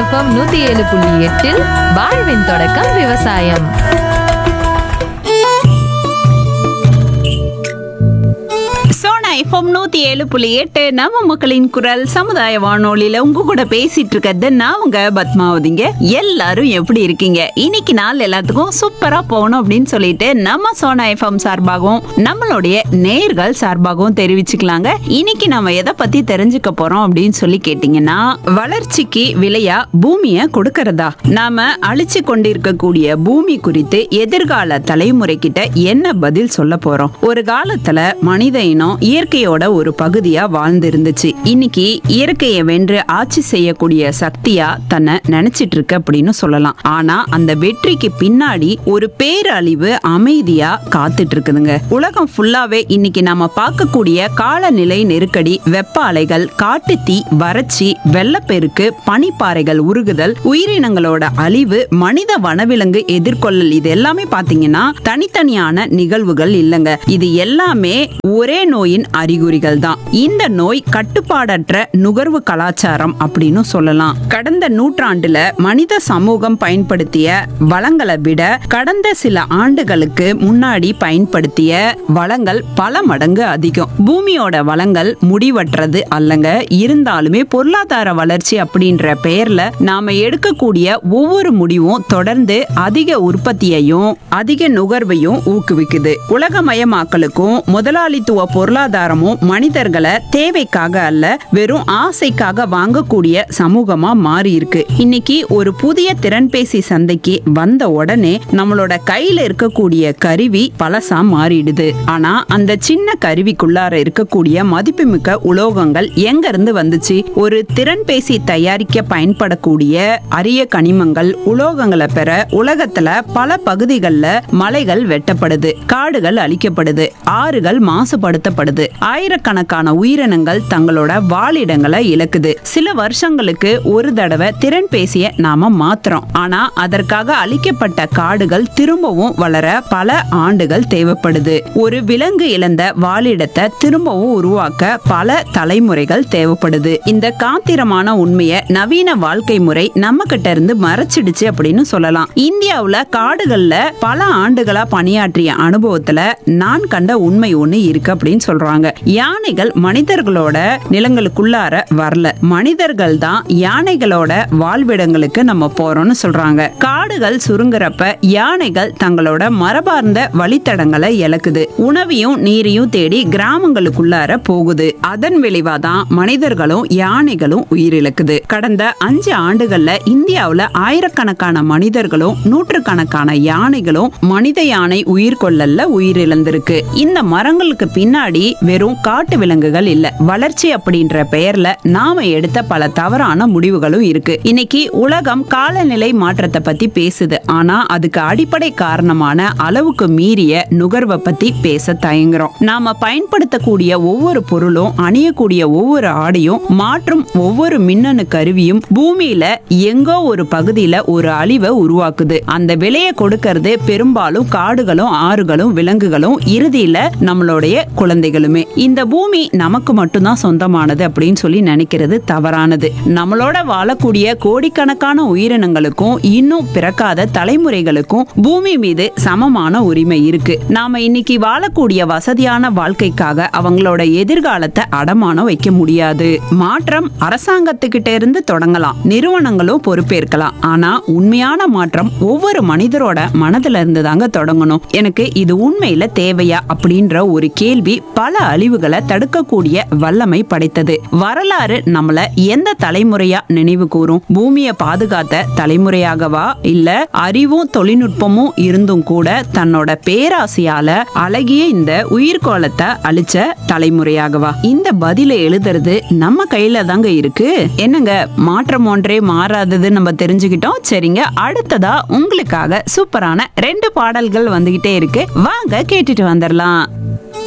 FM நூத்தி ஏழு புள்ளி எட்டில் வாழ்வின் தொடக்கம் விவசாயம் சோனா எஃப்எம் நூத்தி ஏழு புள்ளி எட்டு நம்ம மக்களின் குரல் சமுதாய வானொலியில உங்க கூட பேசிட்டு இருக்கிறது நான் உங்க பத்மாவதிங்க எல்லாரும் எப்படி இருக்கீங்க இன்னைக்கு நாள் எல்லாத்துக்கும் சூப்பரா போகணும் அப்படின்னு சொல்லிட்டு நம்ம சோனா எஃப்எம் சார்பாகவும் நம்மளுடைய நேர்கள் சார்பாகவும் தெரிவிச்சுக்கலாங்க இன்னைக்கு நம்ம எதை பத்தி தெரிஞ்சுக்க போறோம் அப்படின்னு சொல்லி கேட்டீங்கன்னா வளர்ச்சிக்கு விலையா பூமியை கொடுக்கறதா நாம அழிச்சு கொண்டிருக்கக்கூடிய பூமி குறித்து எதிர்கால தலைமுறை கிட்ட என்ன பதில் சொல்ல போறோம் ஒரு காலத்துல மனித இனம் இயற்கையோட ஒரு பகுதியா வாழ்ந்திருந்துச்சு இன்னைக்கு இயற்கையை வென்று ஆட்சி செய்யக்கூடிய சக்தியா தன்னை நினைச்சிட்டு இருக்கு அப்படின்னு சொல்லலாம் ஆனா அந்த வெற்றிக்கு பின்னாடி ஒரு பேரழிவு அமைதியா காத்துட்டு இருக்குதுங்க உலகம் ஃபுல்லாவே இன்னைக்கு நாம பார்க்கக்கூடிய காலநிலை நெருக்கடி வெப்ப அலைகள் காட்டுத்தீ வறட்சி வெள்ளப்பெருக்கு பனிப்பாறைகள் உருகுதல் உயிரினங்களோட அழிவு மனித வனவிலங்கு எதிர்கொள்ளல் இது எல்லாமே பாத்தீங்கன்னா தனித்தனியான நிகழ்வுகள் இல்லைங்க இது எல்லாமே ஒரே நோயின் அறிகுறிகள் தான் இந்த நோய் கட்டுப்பாடற்ற நுகர்வு கலாச்சாரம் அப்படின்னு சொல்லலாம் கடந்த நூற்றாண்டுல மனித சமூகம் பயன்படுத்திய வளங்களை விட கடந்த சில ஆண்டுகளுக்கு முன்னாடி பயன்படுத்திய வளங்கள் பல மடங்கு அதிகம் பூமியோட வளங்கள் முடிவற்றது அல்லங்க இருந்தாலுமே பொருளாதார வளர்ச்சி அப்படின்ற பெயர்ல நாம எடுக்கக்கூடிய ஒவ்வொரு முடிவும் தொடர்ந்து அதிக உற்பத்தியையும் அதிக நுகர்வையும் ஊக்குவிக்குது உலகமயமாக்கலுக்கும் முதலாளித்துவ பொருளாதாரமும் மனிதர்களை தேவைக்காக அல்ல வெறும் ஆசைக்காக வாங்கக்கூடிய சமூகமா மாறி இருக்கு இன்னைக்கு ஒரு புதிய திறன்பேசி சந்தைக்கு வந்த உடனே நம்மளோட கையில இருக்கக்கூடிய கருவி பழசா மாறிடுது ஆனா அந்த சின்ன கருவிக்குள்ளார இருக்கக்கூடிய மதிப்புமிக்க உலோகங்கள் எங்க இருந்து வந்துச்சு ஒரு திறன்பேசி தயாரிக்க பயன்படக்கூடிய அரிய கனிமங்கள் உலோகங்களை பெற உலகத்துல பல பகுதிகளில் மலைகள் வெட்டப்படுது காடுகள் அழிக்கப்படுது ஆறுகள் மாசுபடுத்தப்படுது ஆயிரக்கணக்கான உயிரினங்கள் தங்களோட வாழிடங்களை இழக்குது சில வருஷங்களுக்கு ஒரு தடவை திறன் பேசிய நாம மாத்துறோம் ஆனா அதற்காக அழிக்கப்பட்ட காடுகள் திரும்பவும் வளர பல ஆண்டுகள் தேவைப்படுது ஒரு விலங்கு இழந்த வாழிடத்தை திரும்பவும் உருவாக்க பல தலைமுறைகள் தேவைப்படுது இந்த காத்திரமான உண்மையை நவீன வாழ்க்கை முறை நம்ம கிட்ட இருந்து மறைச்சிடுச்சு அப்படின்னு சொல்லலாம் இந்தியாவுல காடுகள்ல பல ஆண்டுகளா பணியாற்றிய அனுபவத்துல நான் கண்ட உண்மை ஒண்ணு இருக்கு அப்படின்னு சொல்றாங்க யானைகள் மனிதர்களோட நிலங்களுக்குள்ளார வரல மனிதர்கள் தான் யானைகளோட வாழ்விடங்களுக்கு நம்ம போறோம்னு சொல்றாங்க காடுகள் சுருங்குறப்ப யானைகள் தங்களோட மரபார்ந்த வழித்தடங்களை இழக்குது உணவையும் நீரையும் தேடி கிராமங்களுக்குள்ளார போகுது அதன் விளைவாதான் மனிதர்களும் யானைகளும் உயிரிழக்குது கடந்த அஞ்சு ஆண்டுகள்ல இந்தியாவுல ஆயிரக்கணக்கான மனிதர்களும் நூற்றுக்கணக்கான யானைகளும் மனித யானை உயிர்கொள்ளல்ல உயிரிழந்திருக்கு இந்த மரங்களுக்கு பின்னாடி வெறும் காட்டு விலங்குகள் இல்ல வளர்ச்சி அப்படின்ற பெயர்ல நாம எடுத்த பல தவறான முடிவுகளும் இருக்கு இன்னைக்கு உலகம் காலநிலை மாற்றத்தை பத்தி பேசுது ஆனா அதுக்கு அடிப்படை காரணமான அளவுக்கு மீறிய நுகர்வை பத்தி பேச தயங்குறோம் நாம பயன்படுத்தக்கூடிய ஒவ்வொரு பொருளும் அணியக்கூடிய ஒவ்வொரு ஆடையும் மாற்றும் ஒவ்வொரு மின்னணு கருவியும் பூமியில எங்கோ ஒரு பகுதியில ஒரு அழிவை உருவாக்குது அந்த விலையை கொடுக்கறது பெரும்பாலும் காடுகளும் ஆறுகளும் விலங்குகளும் இறுதியில நம்மளுடைய குழந்தைகளுமே இந்த பூமி நமக்கு மட்டும்தான் சொந்தமானது அப்படின்னு சொல்லி நினைக்கிறது தவறானது நம்மளோட வாழக்கூடிய கோடிக்கணக்கான உயிரினங்களுக்கும் இன்னும் பிறக்காத தலைமுறைகளுக்கும் பூமி மீது சமமான உரிமை இருக்கு நாம இன்னைக்கு வாழக்கூடிய வசதியான வாழ்க்கைக்காக அவங்களோட எதிர்காலத்தை அடமானம் வைக்க முடியாது மாற்றம் அரசாங்கத்துக்கிட்ட இருந்து தொடங்கலாம் நிறுவனங்களும் பொறுப்பேற்கலாம் ஆனா உண்மையான மாற்றம் ஒவ்வொரு மனிதரோட மனதுல இருந்து தாங்க தொடங்கணும் எனக்கு இது உண்மையில தேவையா அப்படின்ற ஒரு கேள்வி பல அழிவுகளை தடுக்கக்கூடிய வல்லமை படைத்தது வரலாறு நம்மள எந்த தலைமுறையா நினைவு கூறும் பூமியை பாதுகாத்த தலைமுறையாகவா இல்ல அறிவும் தொழில்நுட்பமும் இருந்தும் கூட தன்னோட பேராசையால அழகிய இந்த உயிர்கோளத்தை அழிச்ச தலைமுறையாகவா இந்த பதிலை எழுதுறது நம்ம கையில தாங்க இருக்கு என்னங்க மாற்றம் ஒன்றே மாறாதது நம்ம தெரிஞ்சுக்கிட்டோம் சரிங்க அடுத்ததா உங்களுக்காக சூப்பரான ரெண்டு பாடல்கள் வந்துகிட்டே இருக்கு வாங்க கேட்டுட்டு வந்துடலாம்